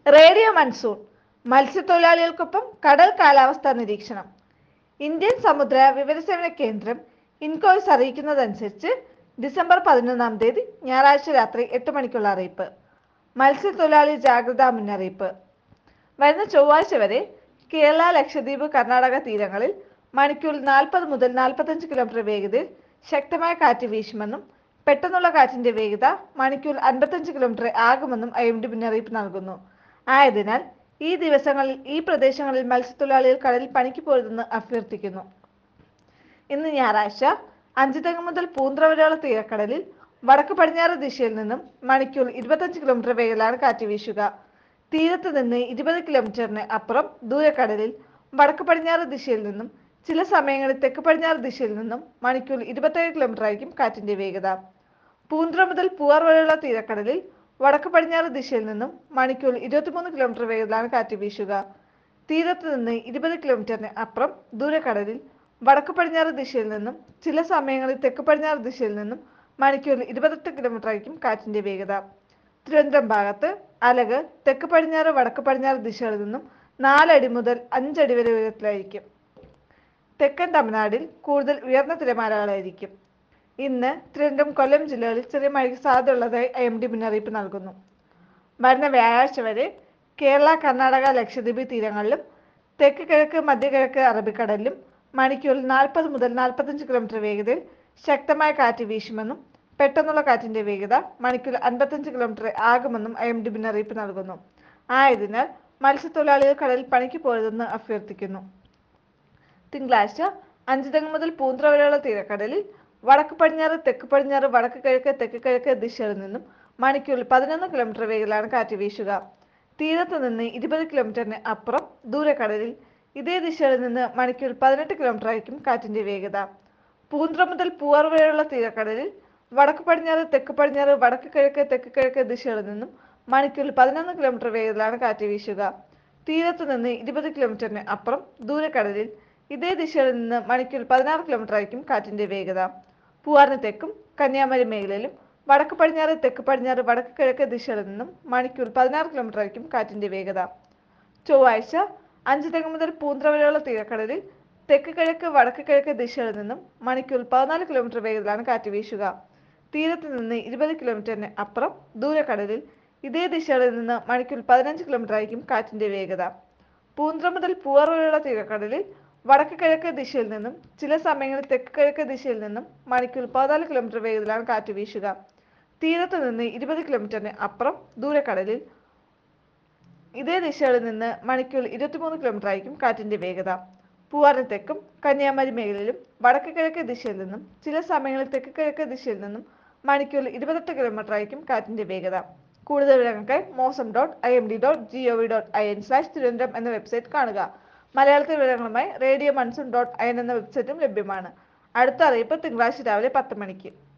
radio monsoon മത്സ്യത്തൊഴിലാളികൾക്കൊപ്പം കടൽ കാലാവസ്ഥാ നിരീക്ഷണം ഇന്ത്യൻ സമുദ്ര വിവരസേവന കേന്ദ്രം ഇൻകോയ്സ് അറിയിക്കുന്നതനുസരിച്ച് ഡിസംബർ പതിനൊന്നാം തീയതി ഞായറാഴ്ച രാത്രി എട്ട് മണിക്കുള്ള അറിയിപ്പ് മത്സ്യത്തൊഴിലാളി ജാഗ്രതാ മുന്നറിയിപ്പ് വരുന്ന ചൊവ്വാഴ്ച വരെ കേരള ലക്ഷദ്വീപ് കർണാടക തീരങ്ങളിൽ മണിക്കൂറിൽ നാൽപ്പത് മുതൽ നാൽപ്പത്തഞ്ച് കിലോമീറ്റർ വേഗതയിൽ ശക്തമായ കാറ്റ് വീശുമെന്നും പെട്ടെന്നുള്ള കാറ്റിന്റെ വേഗത മണിക്കൂറിൽ അൻപത്തഞ്ച് കിലോമീറ്റർ ആകുമെന്നും ഐ എം ഡി മുന്നറിയിപ്പ് നൽകുന്നു ആയതിനാൽ ഈ ദിവസങ്ങളിൽ ഈ പ്രദേശങ്ങളിൽ മത്സ്യത്തൊഴിലാളികൾ കടലിൽ പണിക്ക് പോരുതെന്ന് അഭ്യർത്ഥിക്കുന്നു ഇന്ന് ഞായറാഴ്ച അഞ്ചുതെങ്ങ് മുതൽ പൂന്ത്ര വരെയുള്ള തീരക്കടലിൽ വടക്ക് പടിഞ്ഞാറ് ദിശയിൽ നിന്നും മണിക്കൂർ ഇരുപത്തഞ്ച് കിലോമീറ്റർ വേഗത്തിലാണ് കാറ്റ് വീശുക തീരത്ത് നിന്ന് ഇരുപത് കിലോമീറ്ററിന് അപ്പുറം ദൂരക്കടലിൽ വടക്ക് പടിഞ്ഞാറ് ദിശയിൽ നിന്നും ചില സമയങ്ങളിൽ തെക്ക് പടിഞ്ഞാറ് ദിശയിൽ നിന്നും മണിക്കൂർ ഇരുപത്തേഴ് കിലോമീറ്റർ ആയിരിക്കും കാറ്റിന്റെ വേഗത പൂന്ത്ര മുതൽ പൂവാർ വരെയുള്ള തീരക്കടലിൽ വടക്ക് പടിഞ്ഞാറ് ദിശയിൽ നിന്നും മണിക്കൂർ ഇരുപത്തിമൂന്ന് കിലോമീറ്റർ വേഗത്തിലാണ് കാറ്റ് വീശുക തീരത്ത് നിന്ന് ഇരുപത് കിലോമീറ്ററിന് അപ്പുറം ദൂരക്കടലിൽ വടക്ക് പടിഞ്ഞാറ് ദിശയിൽ നിന്നും ചില സമയങ്ങളിൽ തെക്ക് പടിഞ്ഞാറ് ദിശയിൽ നിന്നും മണിക്കൂറിൽ ഇരുപത്തെട്ട് കിലോമീറ്റർ ആയിരിക്കും കാറ്റിന്റെ വേഗത തിരുവനന്തപുരം ഭാഗത്ത് അലക് തെക്ക് പടിഞ്ഞാറ് വടക്ക് പടിഞ്ഞാറ് ദിശകളിൽ നിന്നും നാലടി മുതൽ അഞ്ചടി വരെ ഉയരത്തിലായിരിക്കും തെക്കൻ തമിഴ്നാടിൽ കൂടുതൽ ഉയർന്ന തിരമാലകളായിരിക്കും ഇന്ന് തിരുവനന്തപുരം കൊല്ലം ജില്ലകളിൽ ചെറിയ മഴയ്ക്ക് സാധ്യതയുള്ളതായി ഐ എം ഡി മുന്നറിയിപ്പ് നൽകുന്നു വരുന്ന വ്യാഴാഴ്ച വരെ കേരള കർണാടക ലക്ഷദ്വീപ് തീരങ്ങളിലും തെക്ക് കിഴക്ക് മധ്യകിഴക്ക് അറബിക്കടലിലും മണിക്കൂറിൽ നാൽപ്പത് മുതൽ നാൽപ്പത്തഞ്ച് കിലോമീറ്റർ വേഗതയിൽ ശക്തമായ കാറ്റ് വീശുമെന്നും പെട്ടെന്നുള്ള കാറ്റിന്റെ വേഗത മണിക്കൂറിൽ അൻപത്തഞ്ച് കിലോമീറ്റർ ആകുമെന്നും ഐ എം ഡി മുന്നറിയിപ്പ് നൽകുന്നു ആയതിനാൽ മത്സ്യത്തൊഴിലാളികൾ കടലിൽ പണിക്ക് പോരുതെന്ന് അഭ്യർത്ഥിക്കുന്നു തിങ്കളാഴ്ച അഞ്ചുതെങ്ങ് മുതൽ പൂന്ത്ര വരെയുള്ള തീരക്കടലിൽ വടക്ക് പടിഞ്ഞാറ് തെക്ക് പടിഞ്ഞാറ് വടക്ക് കിഴക്ക് തെക്ക് കിഴക്ക് ദിശകളിൽ നിന്നും മണിക്കൂറിൽ പതിനൊന്ന് കിലോമീറ്റർ വേഗത്തിലാണ് കാറ്റ് വീശുക തീരത്ത് നിന്ന് ഇരുപത് കിലോമീറ്ററിന് അപ്പുറം ദൂരക്കടലിൽ ഇതേ ദിശയിൽ നിന്ന് മണിക്കൂറിൽ പതിനെട്ട് കിലോമീറ്റർ ആയിരിക്കും കാറ്റിന്റെ വേഗത പൂന്ത്ര മുതൽ പൂവാർ വരെയുള്ള തീരക്കടലിൽ വടക്ക് പടിഞ്ഞാറ് തെക്ക് പടിഞ്ഞാറ് വടക്ക് കിഴക്ക് തെക്ക് കിഴക്ക് ദിശകളിൽ നിന്നും മണിക്കൂറിൽ പതിനൊന്ന് കിലോമീറ്റർ വേഗത്തിലാണ് കാറ്റ് വീശുക തീരത്ത് നിന്ന് ഇരുപത് കിലോമീറ്ററിന് അപ്പുറം ദൂരക്കടലിൽ ഇതേ ദിശയിൽ നിന്ന് മണിക്കൂറിൽ പതിനാറ് കിലോമീറ്റർ ആയിരിക്കും കാറ്റിന്റെ വേഗത പൂവാറിന് തെക്കും കന്യാകുമാരി മേഖലയിലും വടക്ക് പടിഞ്ഞാറ് തെക്ക് പടിഞ്ഞാറ് വടക്ക് കിഴക്ക് ദിശകളിൽ നിന്നും മണിക്കൂർ പതിനാറ് കിലോമീറ്റർ ആയിരിക്കും കാറ്റിന്റെ വേഗത ചൊവ്വാഴ്ച അഞ്ച് തെങ്ങ് മുതൽ പൂന്ത്ര വരെയുള്ള തീരക്കടലിൽ തെക്ക് കിഴക്ക് വടക്ക് കിഴക്ക് ദിശകളിൽ നിന്നും മണിക്കൂർ പതിനാല് കിലോമീറ്റർ വേഗത്തിലാണ് കാറ്റ് വീശുക തീരത്ത് നിന്ന് ഇരുപത് കിലോമീറ്ററിന് അപ്പുറം ദൂരക്കടലിൽ ഇതേ ദിശകളിൽ നിന്ന് മണിക്കൂർ പതിനഞ്ച് കിലോമീറ്റർ ആയിരിക്കും കാറ്റിന്റെ വേഗത പൂന്ത്ര മുതൽ പൂവാർ വരെയുള്ള തീരക്കടലിൽ വടക്ക് കിഴക്ക് ദിശയിൽ നിന്നും ചില സമയങ്ങളിൽ തെക്ക് കിഴക്ക് ദിശയിൽ നിന്നും മണിക്കൂർ പതിനാല് കിലോമീറ്റർ വേഗത്തിലാണ് കാറ്റ് വീശുക തീരത്ത് നിന്ന് ഇരുപത് കിലോമീറ്ററിന് അപ്പുറം ദൂരക്കടലിൽ ഇതേ ദിശകളിൽ നിന്ന് മണിക്കൂർ ഇരുപത്തിമൂന്ന് കിലോമീറ്റർ ആയിരിക്കും കാറ്റിന്റെ വേഗത പൂവാറിന് തെക്കും കന്യാകുമാരി മേഖലയിലും വടക്ക് കിഴക്ക് ദിശയിൽ നിന്നും ചില സമയങ്ങളിൽ തെക്ക് കിഴക്ക് ദിശയിൽ നിന്നും മണിക്കൂറിൽ ഇരുപത്തെട്ട് കിലോമീറ്റർ ആയിരിക്കും കാറ്റിന്റെ വേഗത കൂടുതൽ വിവരങ്ങൾക്കായി Mausam dot I M D dot G O V dot I N slash Thiruvananthapuram എന്ന വെബ്സൈറ്റ് കാണുക മലയാളത്തിൽ വിവരങ്ങളുമായി radio monsoon dot I N എന്ന വെബ്സൈറ്റും ലഭ്യമാണ് അടുത്ത അറിയിപ്പ് തിങ്കളാഴ്ച രാവിലെ പത്ത് മണിക്ക്